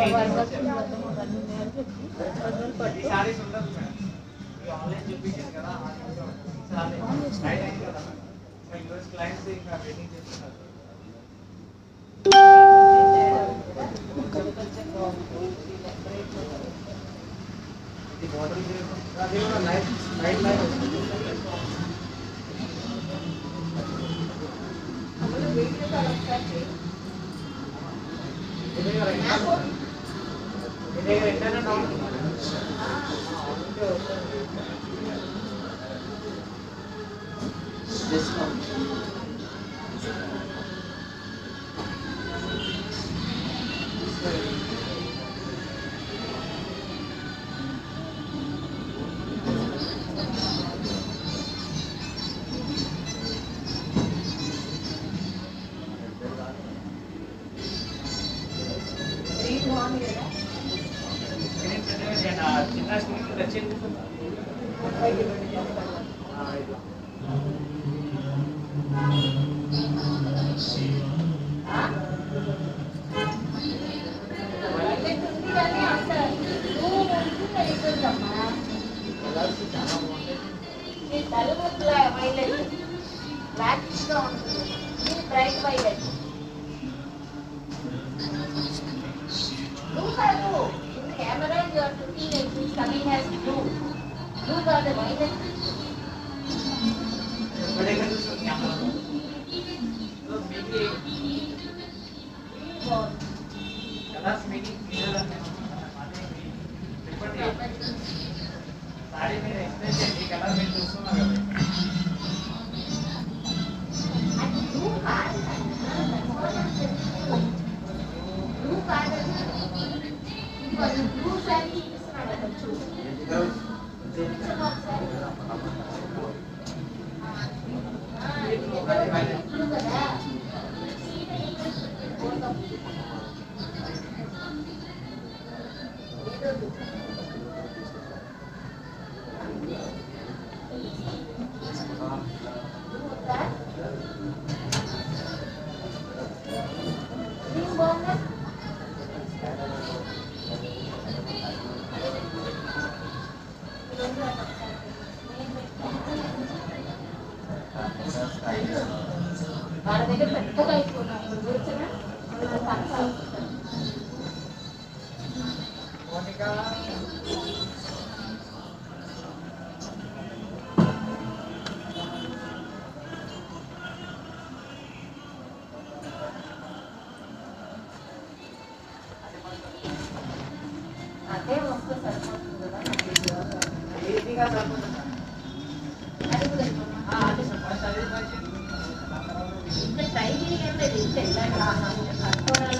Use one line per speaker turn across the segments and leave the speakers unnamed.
వరలక్ష్మి వ్రతం అవన్నీ ఉన్నాయని చెప్పి వరదలు పట్టు
సారీస్ ఉండదు మేడం ఈ ఆన్లైన్ చూపించారు కదా రైట్ అయింది కదా ఇంకా యూఎస్ క్లయింట్స్ ఇంకా వెయిటింగ్ చేస్తున్నారు ఇది బార్డర్ అది కూడా లైట్ లైట్ లైట్ వస్తుంది ఇది దగ్గర ఇది దగ్గర ఇంటర్నెట్ ఆన్ ఉందా? ఉంటే వస్తుంది. స్క్రీన్ పెద్దగా చేయండి. ఆ చిన్న స్క్రీన్ టచ్ చేయండి. ఆ, ఇది. కలర్స్ చాలా బాగుంటాయి
bright violet Blue color. In the camera, you are looking at it coming as blue. Blue color, violet.
ఒక దగ్గర చూస్తుంది కెమెరాలో. సో మీకు కలర్స్ మీకు క్లియర్ అని చెప్పండి సారీ మీరు ఎక్స్ప్లెయిన్ చేయండి కలర్ మీరు చూస్తున్నారు కదా
And blue card. Blue card. Because blue saree చూపిస్తున్నాడు అక్కడ చూడు. చూపించను ఒకసారి. ఆ, ఇది ఎక్కడ blue కదా. ఏదో Green bonnet. వాళ్ళ దగ్గర పెద్దగా అయిపోయినా ఇప్పుడు కూర్చున్నా
మోనికా
అదే వస్తే సరిపోతుంది కదా నాకు ఇది కావాలి.
ఈజీగా సరిపోతుంది
అది కూడా ఇవ్వమా?
ఆ, అంటే సార్ ఫస్ట్ అదే ట్రై చేయండి
ఇంకా ట్రై చేయలేదు ఇది ఇంకా ఇలాంటి కట్టుకోవాలి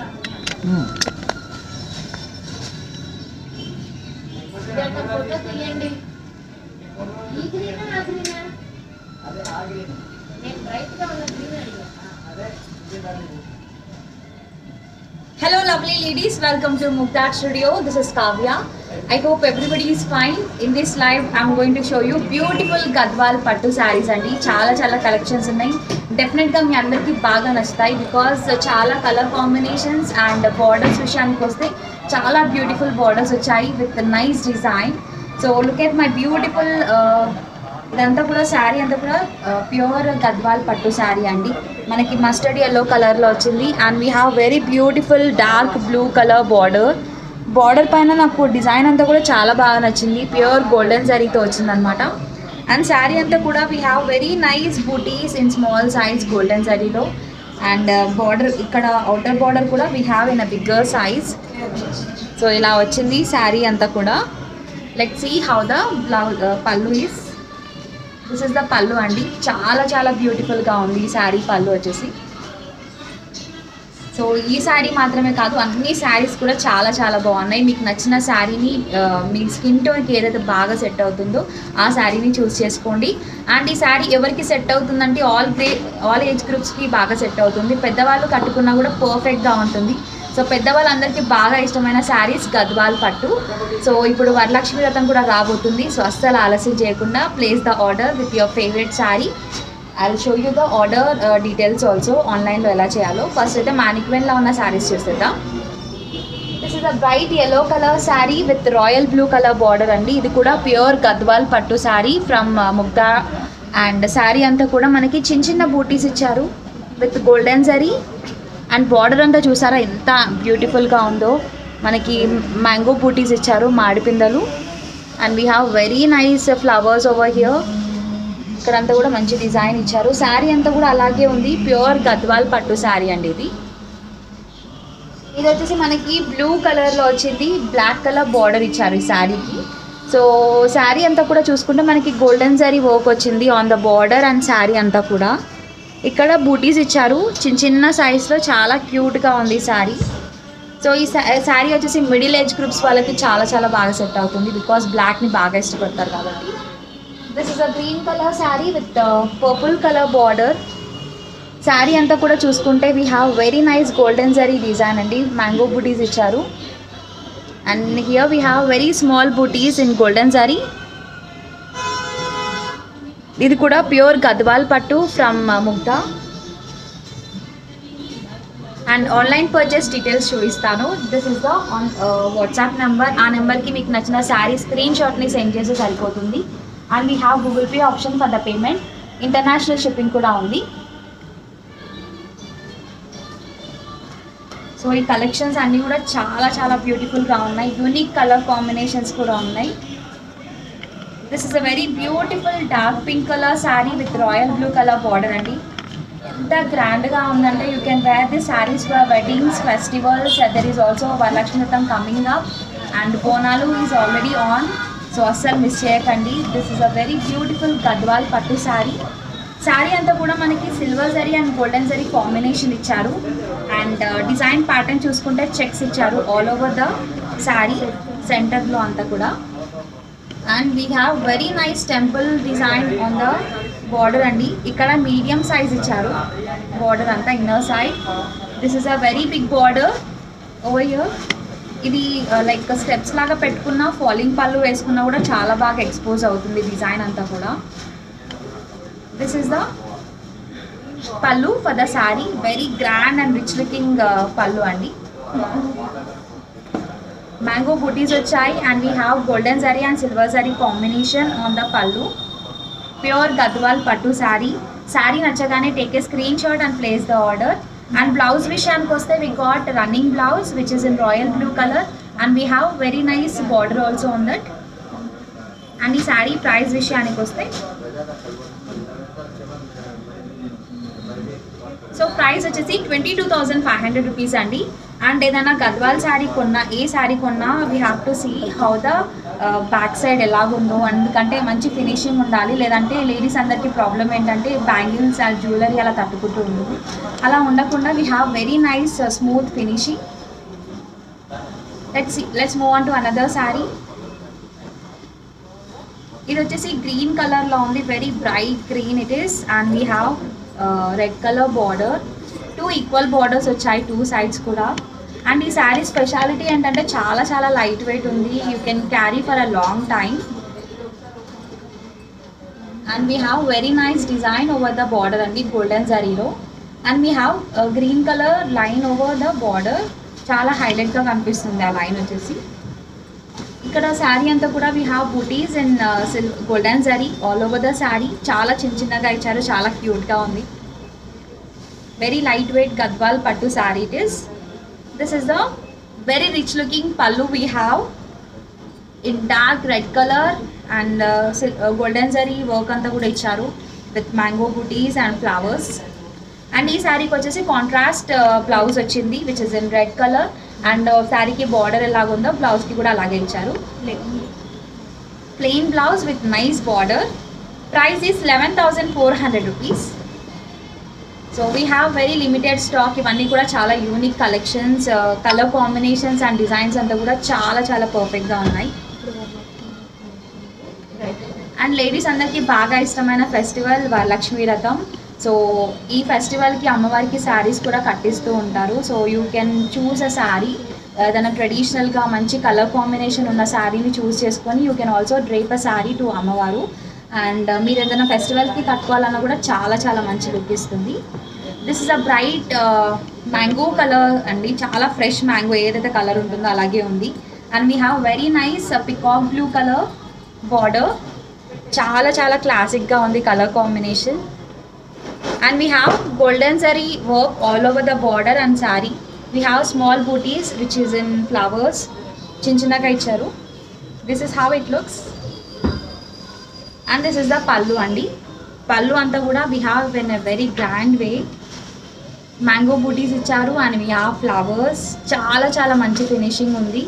ఇదంతా ఫోటో తీయండి ఈ గ్రీనా ఆ గ్రీనా
అదే ఆగి
నేను బ్రైట్ గా ఉన్న గ్రీన్ అడిగా
అదే ఇది దాన్ని
Hello, lovely ladies. Welcome to Mukta Studio. This is Kavya. I hope everybody is fine. In this live, I'm going to show you beautiful Gadwal పట్టు శారీస్ అండి చాలా చాలా కలెక్షన్స్ ఉన్నాయి డెఫినెట్గా మీ అందరికీ బాగా నచ్చుతాయి బికాస్ చాలా కలర్ కాంబినేషన్స్ అండ్ బార్డర్స్ విషయానికి వస్తే చాలా బ్యూటిఫుల్ బార్డర్స్ వచ్చాయి with nice design so look at my beautiful ఇదంతా కూడా శారీ అంతా కూడా ప్యూర్ గద్వాల్ పట్టు శారీ అండి మనకి మస్టర్డ్ ఎల్లో కలర్లో వచ్చింది and we have very beautiful dark blue colour border border పైన నాకు డిజైన్ అంతా కూడా చాలా బాగా nachindi ప్యూర్ గోల్డెన్ జరీతో వచ్చిందనమాట అండ్ శారీ అంతా కూడా we have very nice butis in small size golden జరీలో అండ్ బార్డర్ ఇక్కడ అవుటర్ బార్డర్ కూడా we have in a bigger size so ఇలా వచ్చింది శారీ అంతా కూడా let see how the blouse pallu is this is the pallu అండి చాలా చాలా బ్యూటిఫుల్గా ఉంది ఈ శారీ పళ్ళు వచ్చేసి సో ఈ శారీ మాత్రమే కాదు అన్ని శారీస్ కూడా చాలా చాలా బాగున్నాయి మీకు నచ్చిన శారీని ఆ, మీ స్కిన్ టోన్కి ఏదైతే బాగా సెట్ అవుతుందో ఆ శారీని చూస్ చేసుకోండి అండ్ ఈ శారీ ఎవరికి సెట్ అవుతుందంటే ఆల్ గ్రే ఆల్ ఏజ్ గ్రూప్స్కి బాగా సెట్ అవుతుంది పెద్దవాళ్ళు కట్టుకున్నా కూడా పర్ఫెక్ట్గా ఉంటుంది సో పెద్దవాళ్ళందరికీ బాగా ఇష్టమైన శారీస్ గద్వాల్ పట్టు సో ఇప్పుడు వరలక్ష్మి వ్రతం కూడా రాబోతుంది సో అస్సలు ఆలస్యం చేయకుండా place the order with your favourite sari I show you the order details also ఆన్లైన్లో ఎలా చేయాలో ఫస్ట్ అయితే మ్యానిక్వెన్లో ఉన్న శారీస్ చూసేద్దాం this is is a bright yellow colour sari with royal blue colour border అండి ఇది కూడా ప్యూర్ గద్వాల్ పట్టు శారీ ఫ్రమ్ ముగ్దా అండ్ శారీ అంతా కూడా మనకి చిన్న చిన్న బూటీస్ ఇచ్చారు with golden zari and border అంతా చూసారా ఎంత బ్యూటిఫుల్గా ఉందో మనకి మ్యాంగో బూటీస్ ఇచ్చారు మాడిపిందలు and we have very nice flowers over here ఇక్కడంతా కూడా మంచి డిజైన్ ఇచ్చారు శారీ అంతా కూడా అలాగే ఉంది ప్యూర్ గద్వాల్ పట్టు శారీ అండి ఇది ఇది వచ్చేసి మనకి బ్లూ కలర్లో వచ్చింది బ్లాక్ కలర్ బార్డర్ ఇచ్చారు ఈ శారీకి సో శారీ అంతా కూడా చూసుకుంటే మనకి గోల్డెన్ శారీ వర్క్ వచ్చింది on the border and sari అంతా కూడా ఇక్కడ బూటీస్ ఇచ్చారు చిన్న చిన్న సైజ్లో చాలా క్యూట్గా ఉంది ఈ శారీ సో ఈ శారీ వచ్చేసి మిడిల్ ఏజ్ గ్రూప్స్ వాళ్ళకి చాలా చాలా బాగా సెట్ అవుతుంది బికాస్ బ్లాక్ని బాగా ఇష్టపడతారు కాబట్టి this is a green colour sari with purple colour border sari అంతా కూడా చూసుకుంటే we have very nice golden zari design అండి మ్యాంగో బూటీస్ ఇచ్చారు and here we have very small butis in golden zari ఇది కూడా pure Gadwal pattu from Mugdha and online purchase details చూపిస్తాను this is the on WhatsApp number ఆ నెంబర్కి మీకు నచ్చిన శారీ స్క్రీన్ షాట్ని సెండ్ చేస్తే సరిపోతుంది and we have Google Pay option for the payment international shipping కూడా ఉంది సో ఈ కలెక్షన్స్ అన్నీ కూడా చాలా చాలా బ్యూటిఫుల్గా ఉన్నాయి యూనిక్ కలర్ కాంబినేషన్స్ కూడా ఉన్నాయి this is a very beautiful dark pink colour sari with royal blue colour border అండి ఎంత గ్రాండ్గా ఉందంటే you can wear the saris for weddings festivals there is also Varalakshmi Vratam coming up and Bonalu is already on so అస్సలు miss చేయకండి this is a very beautiful Gadwal పట్టు శారీ శారీ అంతా కూడా మనకి silver zari and golden zari combination ఇచ్చారు అండ్ డిజైన్ ప్యాటర్న్ చూసుకుంటే చెక్స్ ఇచ్చారు all over the sari సెంటర్లో అంతా కూడా and we have very nice temple design on the border అండి ఇక్కడ మీడియం సైజ్ ఇచ్చారు బార్డర్ అంతా inner side this is a very big border over here ఇది లైక్ స్టెప్స్ లాగా పెట్టుకున్న ఫాలింగ్ పళ్ళు వేసుకున్నా కూడా చాలా బాగా ఎక్స్పోజ్ అవుతుంది డిజైన్ అంతా కూడా this is the pallu for the sari very grand and rich looking pallu అండి మ్యాంగో బూటీస్ వచ్చాయి and we have golden zari and silver zari combination on the pallu pure Gadwal పట్టు శారీ శారీ నచ్చగానే take a screen shot and place the order and blouse విషయానికి వస్తే we got running blouse which is in royal blue colour and we have very nice border also on that and ఈ sari price విషయానికి వస్తే so price వచ్చేసి twenty two thousand five hundred rupees అండి and ఏదైనా గద్వాల్ శారీ కొన్నా ఏ శారీ కొన్నా we have to see how the back side ఎలాగుందో ఎందుకంటే మంచి ఫినిషింగ్ ఉండాలి లేదంటే లేడీస్ అందరికీ ప్రాబ్లం ఏంటంటే బ్యాంగిల్స్ అండ్ జ్యువెలరీ అలా తట్టుకుంటూ ఉంటుంది అలా ఉండకుండా we have very nice smooth finishing let's let's move on to another sari ఇది వచ్చేసి గ్రీన్ కలర్లో ఉంది very bright green it is and we have red colour border two equal borders వచ్చాయి టూ సైడ్స్ కూడా అండ్ ఈ శారీ స్పెషాలిటీ ఏంటంటే చాలా చాలా లైట్ వెయిట్ ఉంది you can carry for a long time and we have very nice design over the border అండి golden జరీలో and we have green colour line over the border చాలా హైలైట్గా కనిపిస్తుంది ఆ లైన్ వచ్చేసి ఇక్కడ శారీ అంతా కూడా వీ హ్యావ్ బూటీస్ అండ్ సిల్ golden zari all over the sari చాలా చిన్న చిన్నగా ఇచ్చారు చాలా క్యూట్గా ఉంది వెరీ లైట్ వెయిట్ గద్వాల్ పట్టు sari it is this is the very rich looking pallu we have in dark red colour and golden zari work అంతా కూడా ఇచ్చారు with mango booties and flowers and ఈ శారీకి వచ్చేసి కాంట్రాస్ట్ బ్లౌజ్ వచ్చింది which is in red colour and శారీకి border ఎలాగుందో బ్లౌజ్కి కూడా అలాగే ఇచ్చారు plain blouse with nice border price is eleven thousand four hundred rupees so we have very limited stock ఇవన్నీ కూడా చాలా unique collections colour combinations and designs అంతా కూడా చాలా చాలా పర్ఫెక్ట్గా ఉన్నాయి అండ్ లేడీస్ అందరికీ బాగా ఇష్టమైన ఫెస్టివల్ వరలక్ష్మి రథం సో ఈ ఫెస్టివల్కి అమ్మవారికి శారీస్ కూడా కట్టిస్తూ ఉంటారు so you can choose a sari ఏదైనా ట్రెడిషనల్గా మంచి కలర్ కాంబినేషన్ ఉన్న శారీని చూస్ చేసుకొని you can also drape a sari to అమ్మవారు అండ్ మీరు ఏదైనా ఫెస్టివల్కి కట్టుకోవాలన్నా కూడా చాలా చాలా మంచి లుక్ ఇస్తుంది this is a bright mango colour అండి చాలా ఫ్రెష్ మ్యాంగో ఏదైతే కలర్ ఉంటుందో అలాగే ఉంది and we have very nice peacock blue colour border చాలా చాలా క్లాసిక్గా ఉంది colour combination and we have golden zari work all over the border and sari we have small buttis which is in flowers చిన్న చిన్నగా ఇచ్చారు this is how it looks and this is the pallu అండి పళ్ళు అంతా కూడా we have in a very grand way mango బూటీస్ ఇచ్చారు and we have flowers చాలా చాలా మంచి ఫినిషింగ్ ఉంది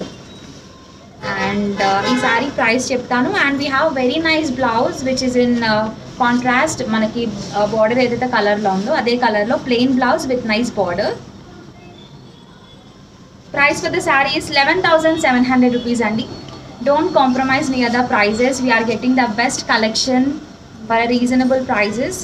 అండ్ ఈ సారీ ప్రైస్ చెప్తాను and we have very nice blouse which is in contrast మనకి బార్డర్ ఏదైతే కలర్లో ఉందో అదే కలర్లో plain blouse with nice border price for the sari is eleven thousand seven hundred rupees అండి don't compromise near the prices we're getting the best collection for reasonable prices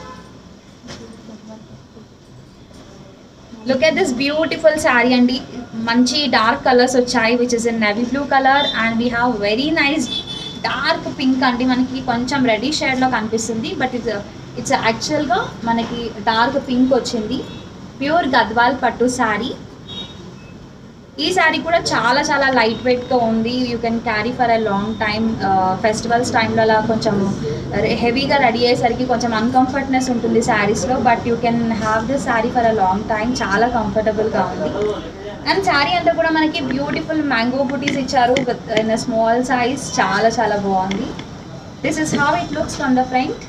look at this beautiful sari అండి మంచి dark colours వచ్చాయి which is in navy blue colour and we have very nice dark pink అండి మనకి కొంచెం ready షేడ్లో కనిపిస్తుంది but it's it's యాక్చువల్గా మనకి డార్క్ పింక్ వచ్చింది ప్యూర్ గద్వాల్ పట్టు శారీ ఈ శారీ కూడా చాలా చాలా లైట్ వెయిట్గా ఉంది you can carry for a long time festivals టైంలో అలా కొంచెం హెవీగా రెడీ అయ్యేసరికి కొంచెం అన్కంఫర్ట్నెస్ ఉంటుంది శారీస్లో but you can have this sari for a long time చాలా కంఫర్టబుల్గా ఉంది అండ్ శారీ అంతా కూడా మనకి బ్యూటిఫుల్ మ్యాంగో బుటీస్ ఇచ్చారు విత్ ఇన్ స్మాల్ సైజ్ చాలా చాలా బాగుంది this is how it looks from the front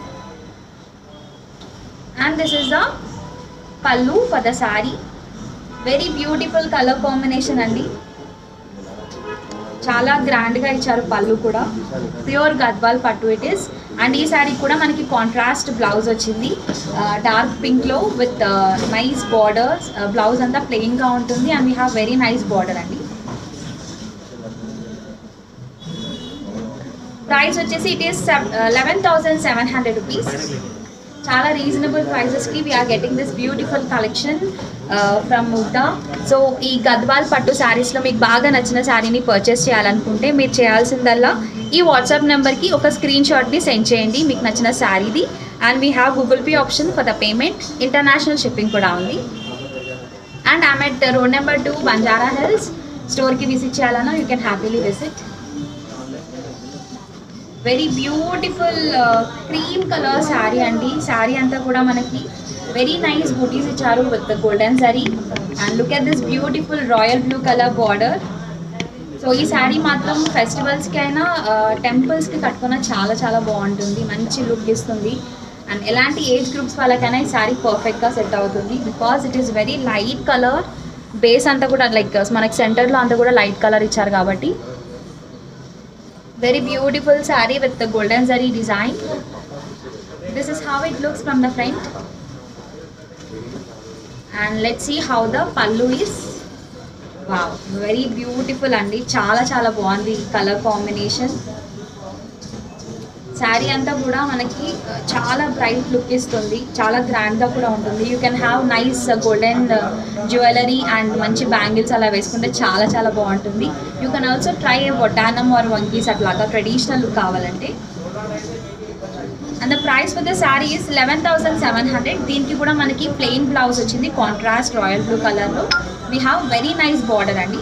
and this is the pallu for the sari very beautiful colour combination అండి చాలా గ్రాండ్గా ఇచ్చారు పళ్ళు కూడా pure Gadwal pattu it is and ఈ శారీ కూడా మనకి కాంట్రాస్ట్ బ్లౌజ్ వచ్చింది డార్క్ పింక్లో విత్ నైస్ బార్డర్స్ బ్లౌజ్ అంతా ప్లెయిన్గా ఉంటుంది and we have very nice border అండి ప్రైస్ వచ్చేసి it is eleven thousand seven hundred rupees చాలా రీజనబుల్ ప్రైజెస్కి we're getting this beautiful collection from Mugdha so ఈ గద్వాల్ పట్టు శారీస్లో మీకు బాగా నచ్చిన శారీని పర్చేస్ చేయాలనుకుంటే మీరు చేయాల్సిందల్లా ఈ వాట్సాప్ నెంబర్కి ఒక స్క్రీన్ షాట్ని సెండ్ చేయండి మీకు నచ్చిన శారీది and we have Google Pay option for the payment international shipping కూడా ఉంది and I'm at road number two Banjara Hills స్టోర్కి విజిట్ చేయాలన్నా you can happily visit very beautiful cream colour sari అండి శారీ అంతా కూడా మనకి వెరీ నైస్ బూటీస్ ఇచ్చారు with golden sari and look at this beautiful royal blue colour border so ఈ శారీ మాత్రం ఫెస్టివల్స్కి అయినా టెంపుల్స్కి కట్టుకున్న చాలా చాలా బాగుంటుంది మంచి లుక్ ఇస్తుంది అండ్ ఎలాంటి ఏజ్ గ్రూప్స్ వాళ్ళకైనా ఈ శారీ పర్ఫెక్ట్గా సెట్ అవుతుంది because it is very light colour base అంతా కూడా లైక్ మనకి సెంటర్లో అంతా కూడా లైట్ కలర్ ఇచ్చారు కాబట్టి very beautiful saree with the golden zari design this is how it looks from the front and let's see how the pallu is wow very beautiful అండి చాలా చాలా బాగుంది కలర్ కాంబినేషన్ శారీ అంతా కూడా మనకి uh, చాలా బ్రైట్ లుక్ ఇస్తుంది చాలా గ్రాండ్గా కూడా ఉంటుంది you can have nice golden jewellery and మంచి బ్యాంగిల్స్ అలా వేసుకుంటే చాలా చాలా బాగుంటుంది యూ కెన్ ఆల్సో ట్రై బొటానం ఆర్ వంకీస్ అట్లాగా ట్రెడిషనల్ లుక్ కావాలంటే and the price for the sari is eleven thousand seven hundred దీనికి కూడా మనకి ప్లెయిన్ బ్లౌజ్ వచ్చింది కాంట్రాస్ట్ రాయల్ బ్లూ కలర్లో we have very nice border అండి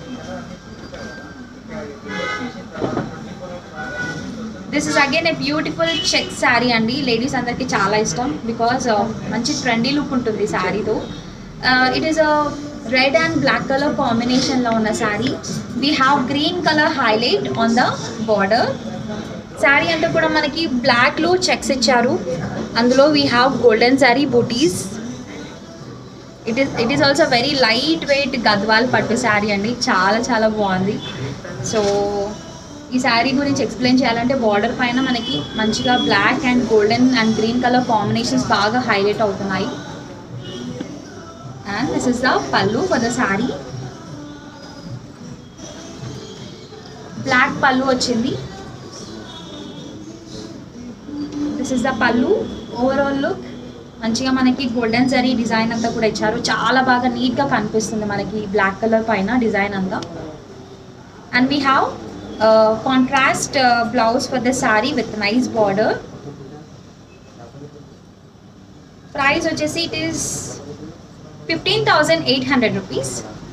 this is again a beautiful check sari అండి లేడీస్ అందరికీ చాలా ఇష్టం బికాజ్ మంచి ట్రెండీ లుక్ ఉంటుంది శారీతో it is a red and black colour కాంబినేషన్లో ఉన్న sari we have green colour highlight on the border sari అంతా కూడా మనకి బ్లాక్లో చెక్స్ ఇచ్చారు అందులో we have golden sari buttis it is it is also very light wait Gadwal పట్టు శారీ అండి చాలా చాలా బాగుంది సో ఈ శారీ గురించి ఎక్స్ప్లెయిన్ చేయాలంటే బార్డర్ పైన మనకి మంచిగా black and golden and green colour combinations బాగా హైలైట్ అవుతున్నాయి and this is the pallu for the sari black pallu వచ్చింది this is the pallu overall look మంచిగా మనకి గోల్డెన్ జరీ డిజైన్ అంతా కూడా ఇచ్చారు చాలా బాగా నీట్గా కనిపిస్తుంది మనకి బ్లాక్ కలర్ పైన డిజైన్ అంతా and we have contrast blouse for the sari with nice border price వచ్చేసి it is fifteen thousand eight hundred rupees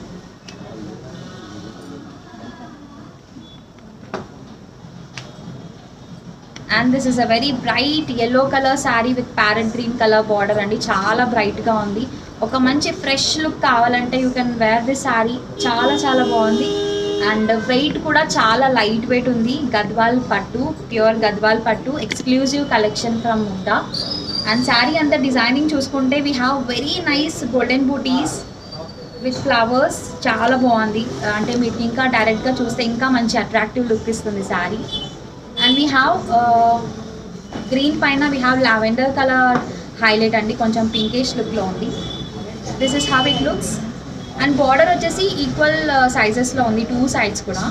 and this is a very bright yellow colour sari with parrot green colour border అండి చాలా బ్రైట్గా ఉంది ఒక మంచి fresh look కావాలంటే you can wear this sari చాలా చాలా బాగుంది అండ్ వెయిట్ కూడా చాలా లైట్ వెయిట్ ఉంది గద్వాల్ పట్టు pure Gadwal pattu exclusive collection from Mugdha and sari అంతా డిజైనింగ్ చూసుకుంటే we have very nice golden buttis with flowers చాలా బాగుంది అంటే మీకు ఇంకా డైరెక్ట్గా చూస్తే ఇంకా మంచి అట్రాక్టివ్ లుక్ ఇస్తుంది sari and we have green పైన we have lavender colour highlight అండి కొంచెం పింకిష్ లుక్లో ఉంది this is how it looks and border వచ్చేసి ఈక్వల్ సైజెస్లో ఉంది టూ సైడ్స్ కూడా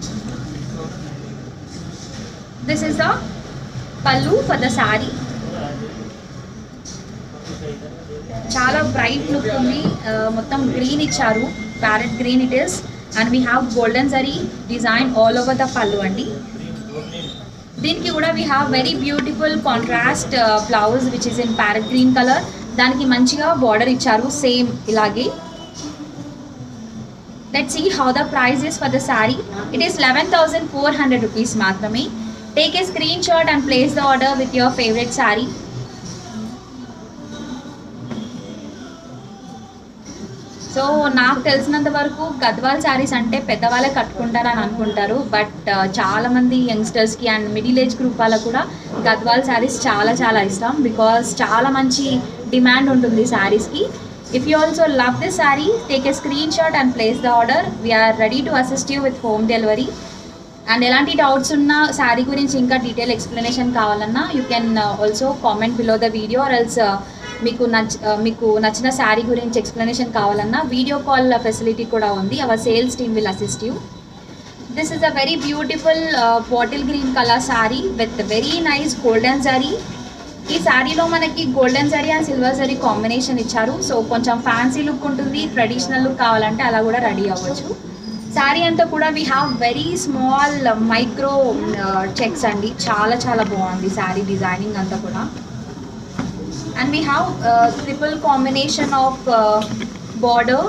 this is the pallu for the sari చాలా బ్రైట్ లుక్ ఉంది Uh, మొత్తం గ్రీన్ ఇచ్చారు parrot green it is and we have golden zari design all over the pallu అండి దీనికి కూడా we have very beautiful contrast blouse which is in parrot green colour దానికి మంచిగా border ఇచ్చారు సేమ్ ఇలాగే let see how the price is for the sari it is eleven thousand four hundred rupees మాత్రమే take a screen shot and place the order with your favourite sari so నాకు తెలిసినంత వరకు గద్వాల్ శారీస్ అంటే పెద్దవాళ్ళే కట్టుకుంటారని అనుకుంటారు బట్ చాలా మంది యంగ్స్టర్స్కి అండ్ మిడిల్ ఏజ్ గ్రూప్ వాళ్ళకు కూడా గద్వాల్ శారీస్ చాలా చాలా ఇష్టం బికాస్ చాలా మంచి డిమాండ్ ఉంటుంది శారీస్కి if you also love this sari take a screen shot and place the order we're ready to assist you with home delivery and ఎలాంటి డౌట్స్ ఉన్నా శారీ గురించి ఇంకా డీటెయిల్ ఎక్స్ప్లెనేషన్ కావాలన్నా you can also comment below the video or else మీకు నచ్చ uh, మీకు నచ్చిన శారీ గురించి ఎక్స్ప్లెనేషన్ కావాలన్నా వీడియో కాల్ ఫెసిలిటీ కూడా ఉంది our sales team will assist you this is a very beautiful bottle green colour sari with very nice golden zari ఈ శారీలో మనకి golden zari and silver zari combination ఇచ్చారు సో కొంచెం ఫ్యాన్సీ లుక్ ఉంటుంది ట్రెడిషనల్ లుక్ కావాలంటే అలా కూడా రెడీ అవ్వచ్చు శారీ అంతా కూడా we have very small micro checks అండి చాలా చాలా బాగుంది శారీ డిజైనింగ్ అంతా కూడా and we have triple combination of border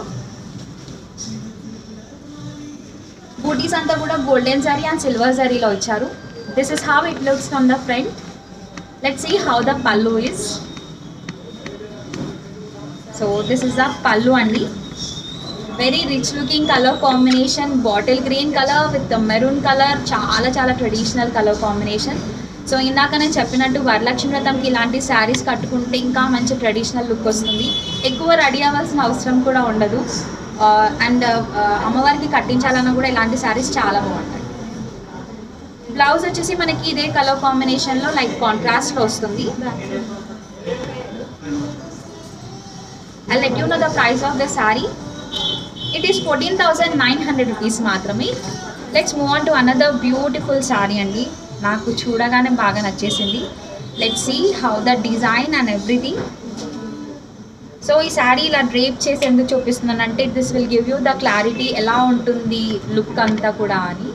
బూటీస్ అంతా కూడా గోల్డెన్ జరీ అండ్ సిల్వర్ జరీలో ఇచ్చారు this is how it looks from the front let see how the pallu is so this is the pallu అండి very rich looking colour combination bottle green colour with maroon colour చాలా చాలా traditional colour combination so ఇందాక నేను చెప్పినట్టు వరలక్ష్మి వ్రతంకి ఇలాంటి శారీస్ కట్టుకుంటే ఇంకా మంచి ట్రెడిషనల్ లుక్ వస్తుంది ఎక్కువ రెడీ అవ్వాల్సిన అవసరం కూడా ఉండదు అండ్ అమ్మవారికి కట్టించాలన్నా కూడా ఇలాంటి శారీస్ చాలా బాగుంటాయి బ్లౌజ్ వచ్చేసి మనకి ఇదే కలర్ కాంబినేషన్లో లైక్ కాంట్రాస్ట్లో వస్తుంది I let you know the price of the sari it is fourteen thousand nine hundred rupees మాత్రమే let's move on to another beautiful sari అండి నాకు చూడగానే బాగా నచ్చేసింది let see how the design and everything so ఈ శారీ ఇలా డ్రేప్ చేసి ఎందుకు చూపిస్తున్నానంటే this will give you the clarity ఎలా ఉంటుంది లుక్ అంతా కూడా అని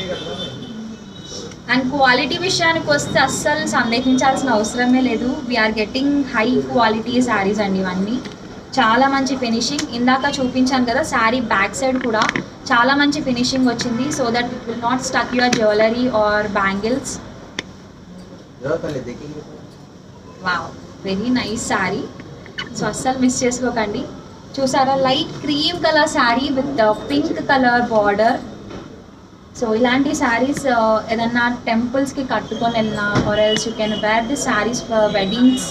అండ్ క్వాలిటీ విషయానికి వస్తే అస్సలు సందేహించాల్సిన అవసరమే లేదు we're getting high quality saris అండి ఇవన్నీ చాలా మంచి ఫినిషింగ్ ఇందాక చూపించాను కదా శారీ బ్యాక్ సైడ్ కూడా చాలా మంచి ఫినిషింగ్ వచ్చింది so that it will not stuck your jewellery or bangles wow very nice sari so అస్సలు మిస్ చేసుకోకండి చూసారా light cream colour sari with pink colour border so ఇలాంటి శారీస్ ఏదన్నా టెంపుల్స్కి కట్టుకొని వెళ్ళినా or else you can wear the saris for weddings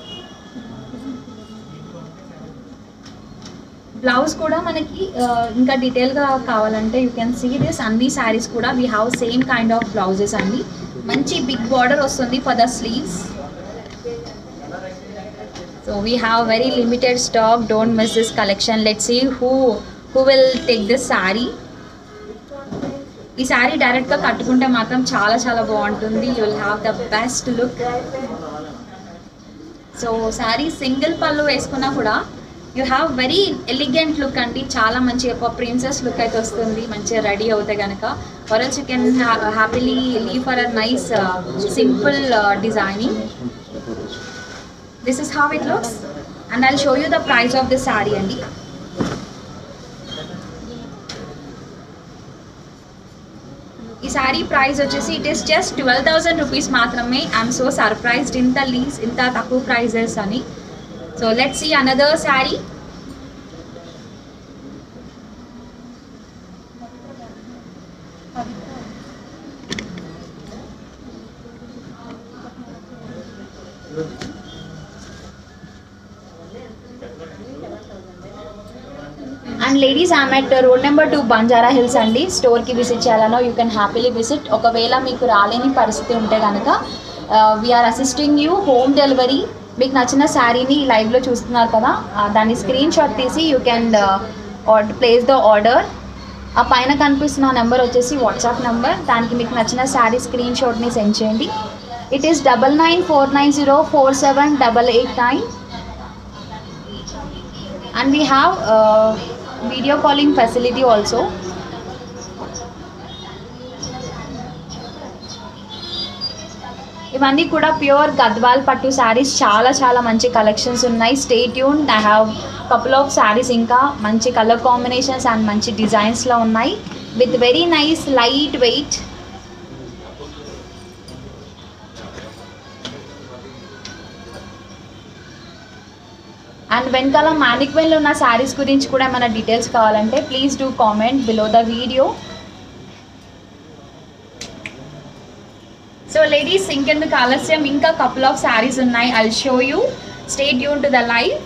blouse కూడా మనకి uh, ఇంకా డీటెయిల్గా కావాలంటే యూ కెన్ సీ దిస్ అన్ని శారీస్ కూడా we have same kind of blouses అండి మంచి బిగ్ బార్డర్ వస్తుంది for the sleeves so we have very limited stock don't miss this collection let see who who will take this sari ఈ శారీ డైరెక్ట్గా కట్టుకుంటే మాత్రం చాలా చాలా బాగుంటుంది you will have the best look so sari single pallu వేసుకున్నా కూడా you have very elegant look అండి చాలా మంచి ఒక ప్రిన్సెస్ లుక్ అయితే వస్తుంది మంచిగా రెడీ అవుతే కనుక వరల్స్ you can happily leave for a nice simple designing this is how it looks and I'll show you the price of this sari అండి ఈ శారీ ప్రైస్ వచ్చేసి it is just twelve thousand rupees మాత్రమే ఐఎమ్ సో సర్ప్రైజ్డ్ ఇంత less ఇంత తక్కువ prices అని so let see another sari and ladies I'm at road number two Banjara Hills అండి స్టోర్కి విజిట్ చేయాలనో యూ కెన్ హ్యాపీలీ విజిట్ ఒకవేళ మీకు రాలేని పరిస్థితి ఉంటే కనుక we're assisting you home delivery మీకు నచ్చిన శారీని లైవ్లో చూస్తున్నారు కదా ఆ, దాన్ని స్క్రీన్ షాట్ తీసి you can place the order ఆ పైన కనిపిస్తున్న నెంబర్ వచ్చేసి వాట్సాప్ నెంబర్ దానికి మీకు నచ్చిన శారీ స్క్రీన్ షాట్ని సెండ్ చేయండి it is double nine four nine zero four seven double eight nine and we have uh, video calling facility also ఇవన్నీ కూడా ప్యూర్ గద్వాల్ పట్టు శారీస్ చాలా చాలా మంచి కలెక్షన్స్ ఉన్నాయి stay tune I have couple of saris ఇంకా మంచి కలర్ కాంబినేషన్స్ అండ్ మంచి డిజైన్స్లో ఉన్నాయి with very nice light wait and వెనకాల మానిక్వెన్లో ఉన్న శారీస్ గురించి కూడా ఏమైనా డీటెయిల్స్ కావాలంటే please do comment below the video so ladies ఇంకెందుకు ఆలస్యం ఇంకా కపుల్ ఆఫ్ శారీస్ ఉన్నాయి I'll show you stay tune to the live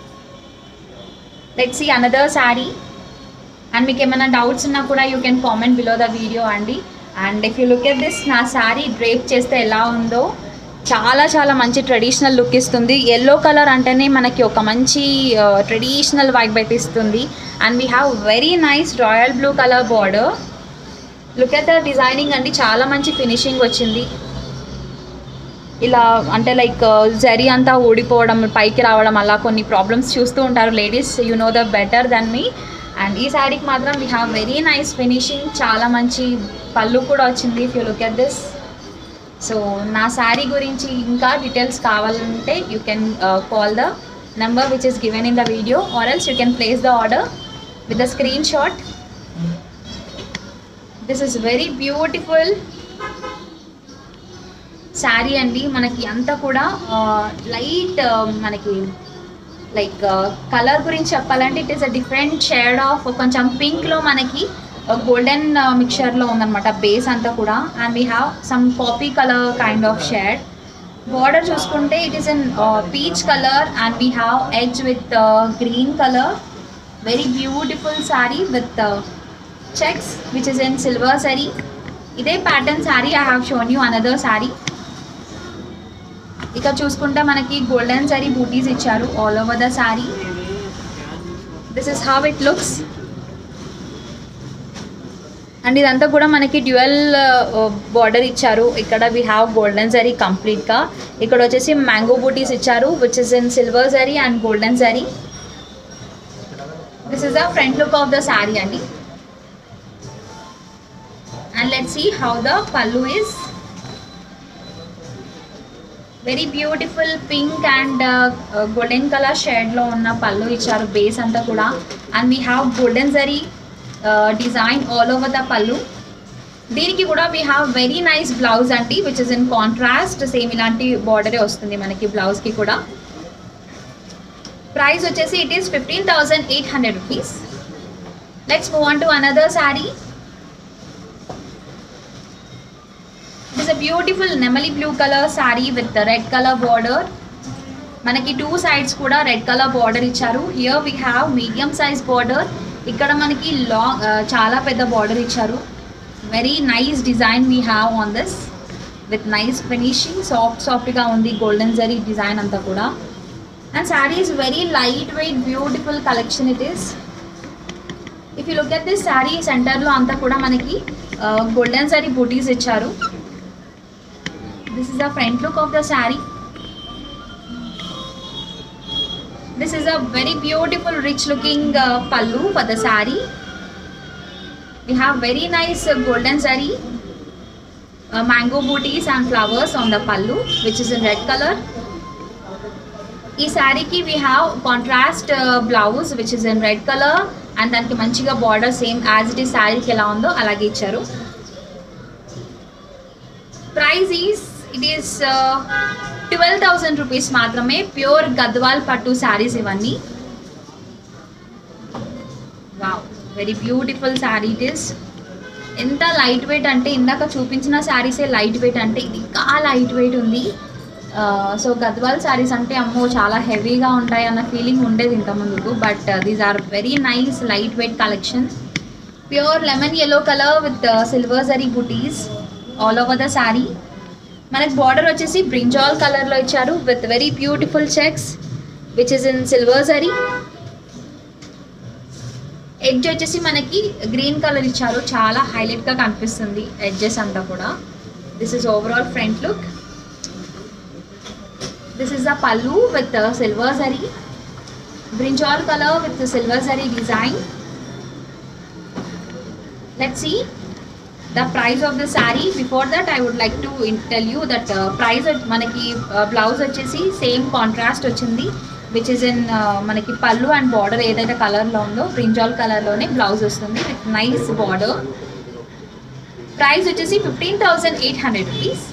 let see another sari and మీకు ఏమైనా డౌట్స్ ఉన్నా కూడా you can comment below the video అండి and if you look at this నా శారీ డ్రేప్ చేస్తే ఎలా ఉందో చాలా చాలా మంచి ట్రెడిషనల్ లుక్ ఇస్తుంది ఎల్లో కలర్ అంటేనే మనకి ఒక మంచి ట్రెడిషనల్ వైబ్ అయితే ఇస్తుంది and we have very nice royal blue colour border look at the designing అండి చాలా మంచి ఫినిషింగ్ వచ్చింది ఇలా అంటే లైక్ జరీ అంతా ఊడిపోవడం పైకి రావడం అలా కొన్ని ప్రాబ్లమ్స్ చూస్తూ ఉంటారు ladies you know the better then me and ఈ శారీకి మాత్రం we have very nice finishing చాలా మంచి పళ్ళు కూడా వచ్చింది if you look at this so నా శారీ గురించి ఇంకా డీటెయిల్స్ కావాలంటే you can call the number which is given in the video or else you can place the order with the screenshot this is very beautiful sari అండి మనకి అంతా కూడా light మనకి like colour గురించి చెప్పాలంటే it is a different shade of కొంచెం పింక్లో మనకి గోల్డెన్ మిక్చర్లో ఉందన్నమాట బేస్ అంతా కూడా and we have some coffee colour kind of shade border చూసుకుంటే it is in peach colour and we have edge with green colour very beautiful sari with checks which is in silver zari ఇదే pattern sari I have shown you another sari ఇక చూసుకుంటే మనకి golden zari బూటీస్ ఇచ్చారు all over the sari this is how it looks and ఇదంతా కూడా మనకి dual border ఇచ్చారు ఇక్కడ వీ హ్యావ్ గోల్డెన్ జరీ కంప్లీట్గా ఇక్కడ వచ్చేసి మ్యాంగో బూటీస్ ఇచ్చారు which is in silver zari and golden zari this is the front look of the sari అండి and let see how the pallu is very beautiful pink and golden colour షేడ్లో ఉన్న పళ్ళు ఇచ్చారు బేస్ అంతా కూడా and we have golden zari design all over the pallu దీనికి కూడా we have very nice blouse అండి which is in contrast same ఇలాంటి బార్డరే వస్తుంది మనకి బ్లౌజ్కి కూడా ప్రైస్ వచ్చేసి it is fifteen thousand eight hundred rupees let's move on to another sari it is a beautiful నెమలి blue colour sari with red colour border మనకి టూ సైడ్స్ కూడా రెడ్ కలర్ బార్డర్ ఇచ్చారు here we have medium size border ఇక్కడ మనకి long చాలా పెద్ద border ఇచ్చారు very nice design we have on this with nice finishing soft సాఫ్ట్గా ఉంది గోల్డెన్ జరీ డిజైన్ అంతా కూడా and sari is very light weight beautiful collection it is if you look at this sari సెంటర్లో అంతా కూడా మనకి గోల్డెన్ జరీ బూటీస్ ఇచ్చారు this is the front look of the sari This is a very beautiful, rich looking uh, pallu for the sari. We have very nice uh, golden sari, uh, mango booties and flowers on the pallu, which is in red color. ఈ శారీకి we have contrast blouse which is in red colour and దానికి మంచిగా border same as it is శారీకి ఎలా ఉందో అలాగే ఇచ్చారు price is it is twelve thousand rupees మాత్రమే ప్యూర్ గద్వాల్ పట్టు శారీస్ ఇవన్నీ wow very beautiful sari it is ఎంత లైట్ వెయిట్ అంటే ఇందాక చూపించిన శారీసే లైట్ వెయిట్ అంటే ఇది ఇంకా లైట్ వెయిట్ ఉంది సో గద్వాల్ శారీస్ అంటే అమ్మో చాలా హెవీగా ఉంటాయి అన్న ఫీలింగ్ ఉండేది ఇంత ముందుకు but these are very nice light weight collection pure lemon yellow colour with silver zari బుటీస్ ఆల్ ఓవర్ ద శారీ మనకి బార్డర్ వచ్చేసి బ్రింజాల్ కలర్లో ఇచ్చారు with very beautiful checks which is in silver zari edge వచ్చేసి మనకి గ్రీన్ కలర్ ఇచ్చారు చాలా హైలైట్గా కనిపిస్తుంది ఎడ్జెస్ అంతా కూడా this is overall front look this is the pallu with silver zari brinjal colour with silver zari design let's see the price of the saree before that i would like to in- tell you that uh, price at- మనకి blouse వచ్చేసి same contrast వచ్చింది which is in మనకి pallu and border ఏదైతే కలర్లో ఉందో brinjal కలర్లోనే blouse వస్తుంది with nice border price వచ్చేసి fifteen thousand eight hundred rupees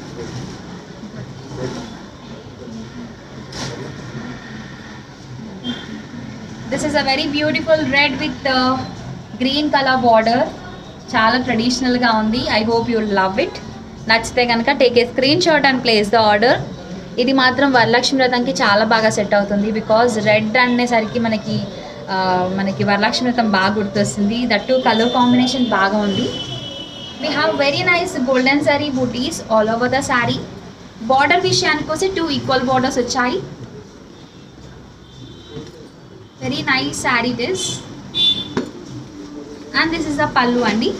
this is a very beautiful red with green colour border చాలా ట్రెడిషనల్గా ఉంది I hope you love it నచ్చితే కనుక take a screen shot and place the order ఇది మాత్రం వరలక్ష్మి వ్రతంకి చాలా బాగా సెట్ అవుతుంది బికాజ్ రెడ్ అనేసరికి మనకి ఆ, మనకి వరలక్ష్మి వ్రతం బాగా గుర్తొస్తుంది దట్టు కలర్ కాంబినేషన్ బాగా ఉంది we have very nice golden zari బూటీస్ all over the sari border విషయానికి వస్తే టూ ఈక్వల్ బార్డర్స్ వచ్చాయి very nice sari this and this is the pallu అండి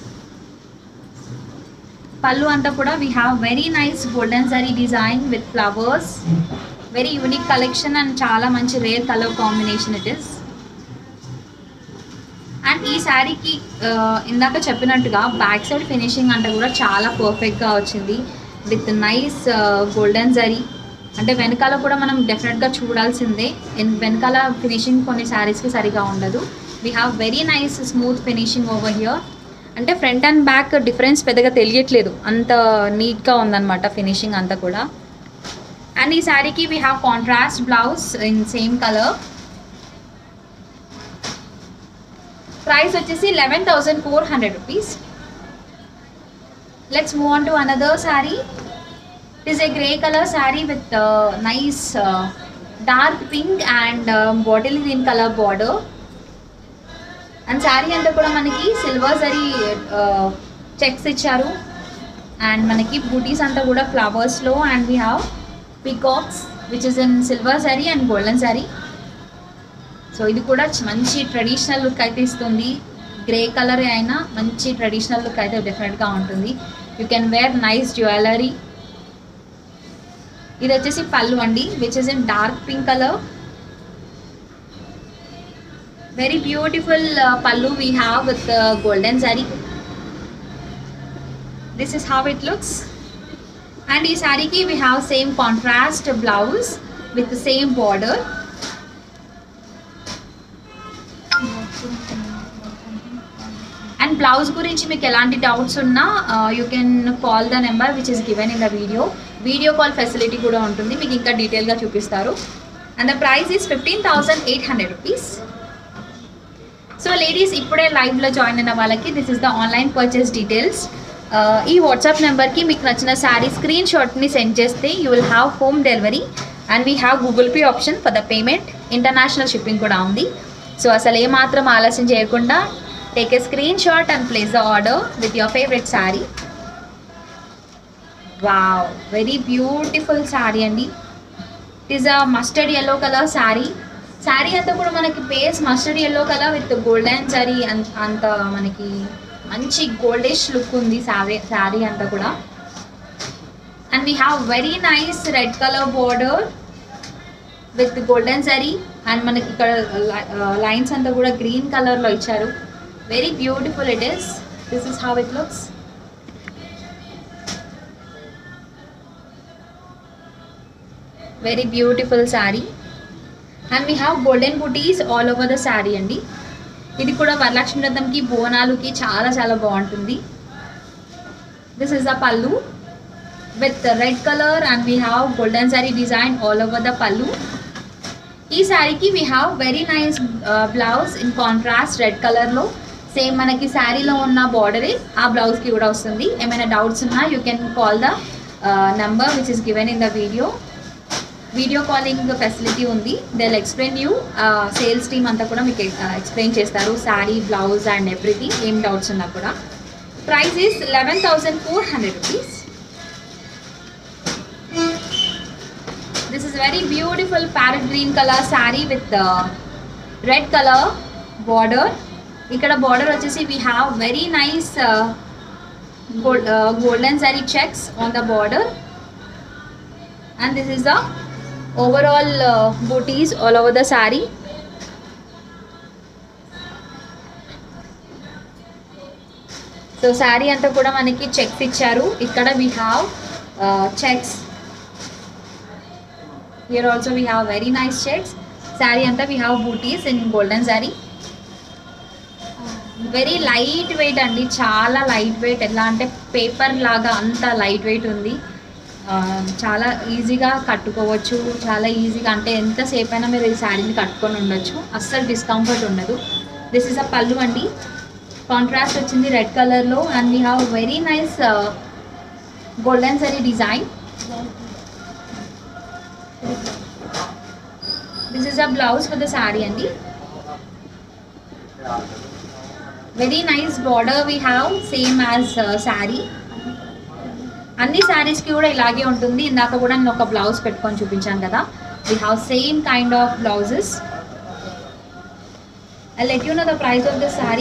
పల్లు అంతా కూడా we have very nice golden zari design with flowers very unique collection and చాలా మంచి rare colour combination it is and ఈ శారీకి ఇందాక చెప్పినట్టుగా బ్యాక్ సైడ్ ఫినిషింగ్ అంటే కూడా చాలా పర్ఫెక్ట్గా వచ్చింది విత్ నైస్ గోల్డెన్ జరీ అంటే వెనకాల కూడా మనం డెఫినెట్గా చూడాల్సిందే ఎన్- వెనకాల ఫినిషింగ్ కొన్ని శారీస్కి సరిగా ఉండదు we have very nice smooth finishing over here అంటే ఫ్రంట్ అండ్ బ్యాక్ డిఫరెన్స్ పెద్దగా తెలియట్లేదు అంత నీట్గా ఉందన్నమాట ఫినిషింగ్ అంతా కూడా అండ్ ఈ శారీకి we have contrast blouse in same colour price వచ్చేసి eleven thousand four hundred rupees let's move on to another sari it is a grey colour sari with nice dark pink and bottle green colour border and sari అంతా కూడా మనకి silver zari checks ఇచ్చారు and మనకి బూటీస్ అంతా కూడా ఫ్లవర్స్లో and we have peacocks which is in silver zari and golden zari so ఇది కూడా చ- మంచి ట్రెడిషనల్ లుక్ అయితే ఇస్తుంది గ్రే కలర్ అయినా మంచి ట్రెడిషనల్ లుక్ అయితే డెఫినెట్గా ఉంటుంది you can wear nice jewellery ఇది వచ్చేసి పళ్ళు అండి which is in dark pink colour very beautiful pallu we have with golden zari this is how it looks and ఈ శారీకి we have same contrast blouse with same border and blouse గురించి మీకు ఎలాంటి doubts ఉన్నా you can call the number which is given in the video video call facility కూడా ఉంటుంది మీకు ఇంకా డీటెయిల్గా చూపిస్తారు and the price is fifteen thousand eight hundred rupees so ladies ఇప్పుడే లైవ్లో జాయిన్ అయిన వాళ్ళకి this is the online purchase details ఈ వాట్సాప్ నెంబర్కి మీకు నచ్చిన శారీ స్క్రీన్ షాట్ని సెండ్ చేస్తే you will have home delivery and we have Google Pay option for the payment international shipping కూడా ఉంది సో అసలు ఏమాత్రం ఆలస్యం చేయకుండా take a screen shot and place the order with your favourite sari wow very beautiful sari అండి it is a mustard yellow colour sari sari అంతా కూడా మనకి base mustard yellow colour with golden sari అంత మనకి మంచి గోల్డిష్ లుక్ ఉంది శారీ శారీ అంతా కూడా and we have very nice red colour border with golden sari and మనకి ఇక్కడ లైన్స్ అంతా కూడా గ్రీన్ కలర్లో ఇచ్చారు very beautiful it is this is how it looks very beautiful sari and we have golden butis all over the sari అండి ఇది కూడా వరలక్ష్మి వ్రతంకి బోనాలుకి చాలా చాలా బాగుంటుంది this is the pallu with red colour and we have golden sari design all over the పల్లు ఈ శారీకి we have very nice blouse in contrast red కలర్లో సేమ్ మనకి శారీలో ఉన్న బార్డరే ఆ బ్లౌజ్కి కూడా వస్తుంది ఏమైనా డౌట్స్ ఉన్నా you can call the number which is given in the video video calling facility ఉంది they explain you sales team అంతా కూడా మీకు ఎక్స్ప్లెయిన్ చేస్తారు శారీ బ్లౌజ్ అండ్ ఎవ్రీథింగ్ ఏం డౌట్స్ ఉన్నా కూడా price is eleven thousand four hundred rupees this is very beautiful parrot green colour sari with red colour border ఇక్కడ border వచ్చేసి we have very nice golden sari checks on the border and this is the overall uh, booties all over the saree so sari అంతా కూడా మనకి checks ఇచ్చారు ఇక్కడ we have checks here also we have very nice checks sari అంతా we have butis in golden sari very light weight అండి చాలా light weight ఎలా అంటే పేపర్ లాగా అంత లైట్ వెయిట్ ఉంది ఆ, చాలా ఈజీగా కట్టుకోవచ్చు చాలా ఈజీగా అంటే ఎంతసేపు అయినా మీరు ఈ శారీని కట్టుకొని ఉండొచ్చు అస్సలు డిస్కంఫర్ట్ ఉండదు దిస్ ఇస్ అ పళ్ళు అండి కాంట్రాస్ట్ వచ్చింది రెడ్ కలర్లో and we have very nice golden sari design this is a blouse for the sari అండి very nice border we have same as sari అన్ని శారీస్కి కూడా ఇలాగే ఉంటుంది ఇందాక కూడా నేను ఒక బ్లౌజ్ పెట్టుకొని చూపించాను కదా we have same kind of blouses I let you know the price of the sari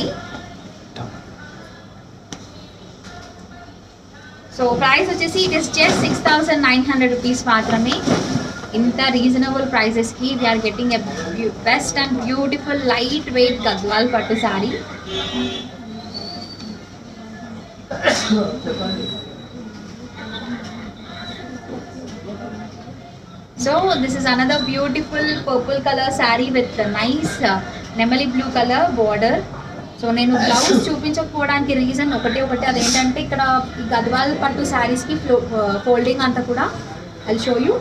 so price వచ్చేసి it is just six thousand nine hundred rupees మాత్రమే ఇంత రీజనబుల్ ప్రైసెస్కి we are getting a best and beautiful light weight Gadwal పట్టు sari so this is another beautiful purple colour sari with nice nemali blue colour border so నేను blouse చూపించకపోవడానికి reason ఒకటి ఒకటి అదేంటంటే ఇక్కడ ఈ గద్వాల్ పట్టు శారీస్కి ఫ్లో ఫోల్డింగ్ అంతా కూడా అది షో యూ